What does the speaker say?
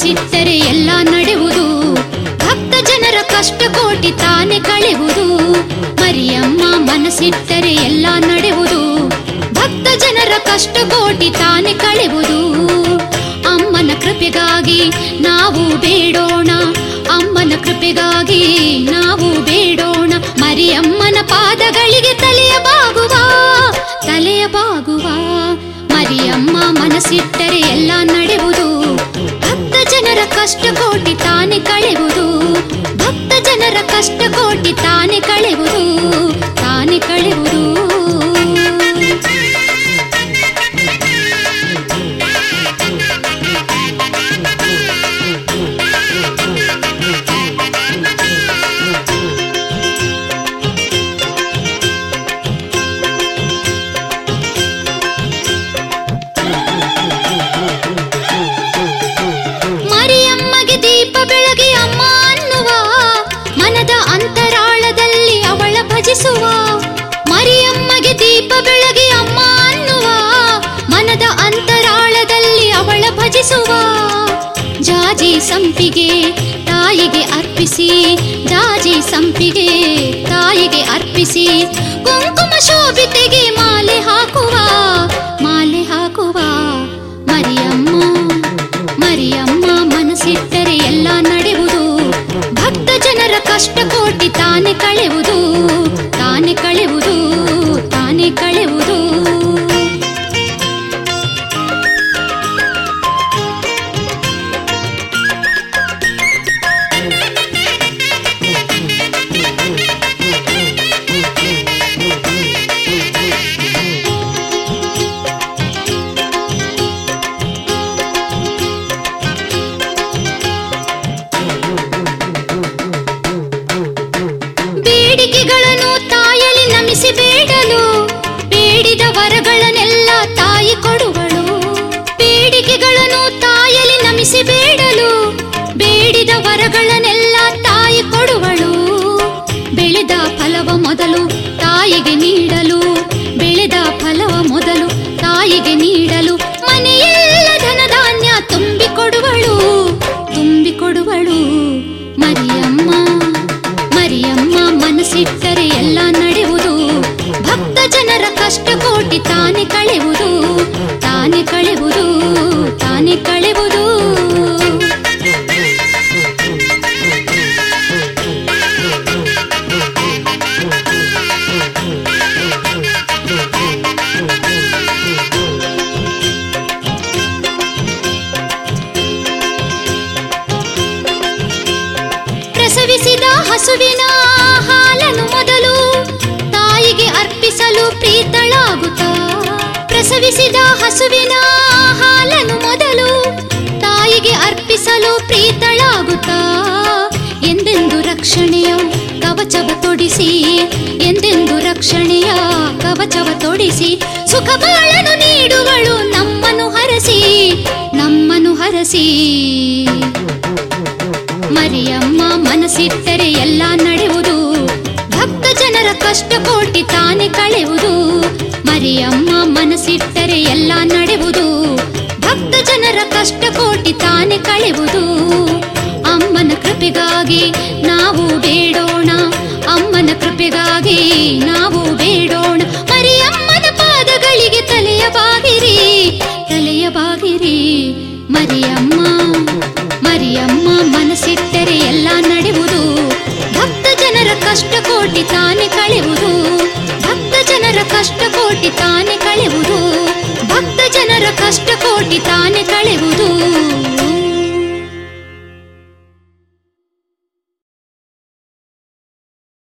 ಮನಸ್ಸಿಟ್ಟರೆ ಎಲ್ಲ ನಡೆಯುವುದು ಭಕ್ತ ಜನರ ಕಷ್ಟ ಕೋಟಿ ತಾನೆ ಕಳೆಯುವುದು ಮರಿಯಮ್ಮ ಮನಸ್ಸಿಟ್ಟರೆ ಎಲ್ಲ ನಡೆಯುವುದು ಭಕ್ತ ಜನರ ಕಷ್ಟ ಕೋಟಿ ತಾನೆ ಕಳೆಯುವುದು ಅಮ್ಮನ ಕೃಪೆಗಾಗಿ ನಾವು ಬೇಡೋಣ ಅಮ್ಮನ ಕೃಪೆಗಾಗಿ ನಾವು ಬೇಡೋಣ ಮರಿಯಮ್ಮನ ಪಾದಗಳಿಗೆ ತಲೆಯ ಬಾಗುವ ತಲೆಯ ಬಾಗುವ ಮರಿಯಮ್ಮ ಮನಸ್ಸಿಟ್ಟರೆ ಎಲ್ಲ ನಡೆಯುವುದು ಭಕ್ತ ಜನರ ಕಷ್ಟ ಕೋಟಿ ತಾನೆ ಕಳೆಯುವುದು ಭಕ್ತ ಜನರ ಕಷ್ಟ ಕೋಟಿ ತಾನೆ ಕಳೆಯುವುದು ತಾನೆ ಕಳೆಯುವುದು ಮರಿಯಮ್ಮಗೆ ದೀಪ ಬೆಳಗಿ ಅಮ್ಮ ಅನ್ನುವ ಮನದ ಅಂತರಾಳದಲ್ಲಿ ಅವಳ ಭಜಿಸುವ ಮರಿಯಮ್ಮಗೆ ದೀಪ ಬೆಳಗಿ ಅಮ್ಮ ಅನ್ನುವ ಮನದ ಅಂತರಾಳದಲ್ಲಿ ಅವಳ ಭಜಿಸುವ ಜಾಜಿ ಸಂಪಿಗೆ ತಾಯಿಗೆ ಅರ್ಪಿಸಿ ಜಾಜಿ ಸಂಪಿಗೆ ತಾಯಿಗೆ ಅರ್ಪಿಸಿ ಕುಂಕುಮ ಶೋಭಿತೆಗೆ ಮಾಲೆ ಹಾಕುವ ಮಾಲೆ ಹಾಕುವ ಮರಿಯಮ್ಮ ಮರಿಯಮ್ಮ ಮನಸ್ಸಿಟ್ಟರೆ ಎಲ್ಲ ನಡೆಯುವುದು ಭಕ್ತ ಜನರ ಕಷ್ಟ ಕೋಟಿ ತಾನೆ ಕಳೆಯುವುದು ತಾನೆ ಕಳೆಯುವುದು ತಾನೆ ಕಳೆಯುವುದು ಬೇಡಿಕೆಗಳನ್ನು ತಾಯಲಿ ನಮಿಸಿ ಬೇಡಲು ಬೇಡಿದ ವರಗಳನ್ನೆಲ್ಲ ತಾಯಿ ಕೊಡುವಳು ಬೇಡಿಕೆಗಳನ್ನು ತಾಯಲಿ ನಮಿಸಿ ಬೇಡಲು ಬೇಡಿದ ವರಗಳನ್ನೆಲ್ಲ ತಾಯಿ ಕೊಡುವಳು ಬೆಳೆದ ಫಲವ ಮೊದಲು ತಾಯಿಗೆ ನೀಡಲು ಬೆಳೆದ ಫಲವ ಮೊದಲು ತಾಯಿಗೆ ನೀಡಲು ಮನೆಯೆಲ್ಲ ಧನಧಾನ್ಯ ತುಂಬಿಕೊಡುವಳು ತುಂಬಿಕೊಡುವಳು ಮರಿಯಮ್ಮ ಮರಿಯಮ್ಮ ಮನಸ್ಸಿಟ್ಟರೆ ಎಲ್ಲ ನಡೆಯುವುದು ಭಕ್ತ ಜನರ ಕಷ್ಟ ಕೋಟಿ ತಾನೆ ಕಳೆಯುವುದು ತಾನೆ ಕಳೆಯುವುದು ತಾನೆ ಕಳೆಯುವುದು ಪ್ರಸವಿಸಿದ ಹಸುವಿನ ಹಾಲನ್ನು ಮೊದಲು ತಾಯಿಗೆ ಅರ್ಪಿಸಲು ಪ್ರೀತಳಾಗುತ್ತಾ ಪ್ರಸವಿಸಿದ ಹಸುವಿನ ಹಾಲನ್ನು ಮೊದಲು ತಾಯಿಗೆ ಅರ್ಪಿಸಲು ಪ್ರೀತಳಾಗುತ್ತಾ ಎಂದೆಂದು ರಕ್ಷಣೆಯ ಕವಚವ ತೊಡಿಸಿ ಎಂದೆಂದು ರಕ್ಷಣೆಯ ಕವಚವ ತೊಡಿಸಿ ಸುಖ ಬಾಳನು ನೀಡುವಳು ನಮ್ಮನ್ನು ಹರಸಿ ನಮ್ಮನ್ನು ಹರಸಿ ಮರಿಯಮ್ಮ ಮನಸ್ಸಿಟ್ಟರೆ ಎಲ್ಲ ನಡೆಯುವುದು ಭಕ್ತ ಜನರ ಕಷ್ಟ ಕೋಟಿ ತಾನೆ ಕಳೆಯುವುದು ಮರಿಯಮ್ಮ ಮನಸ್ಸಿಟ್ಟರೆ ಎಲ್ಲ ನಡೆಯುವುದು ಭಕ್ತ ಜನರ ಕಷ್ಟ ಕೋಟಿ ತಾನೆ ಕಳೆಯುವುದು ಅಮ್ಮನ ಕೃಪೆಗಾಗಿ ನಾವು ಬೇಡೋಣ ಅಮ್ಮನ ಕೃಪೆಗಾಗಿ ನಾವು ಬೇಡೋಣ ಮರಿಯಮ್ಮನ ಪಾದಗಳಿಗೆ ತಲೆಯ ಬಾಗಿರಿ ತಲೆಯ ಬಾಗಿರಿ ಮರಿಯಮ್ಮ ಮರಿಯಮ್ಮ ಮನಸ್ಸಿಟ್ಟರೆ ಎಲ್ಲ ನಡೆಯುವುದು ಭಕ್ತ ಜನರ ಕಷ್ಟ ಕೋಟಿ ತಾನೆ ಕಳೆಯುವುದು ಭಕ್ತ ಜನರ ಕಷ್ಟ ಕೋಟಿ ತಾನೆ ಕಳೆಯುವುದು ಭಕ್ತ ಜನರ ಕಷ್ಟ ಕೋಟಿ ತಾನೆ ಕಳೆಯುವುದು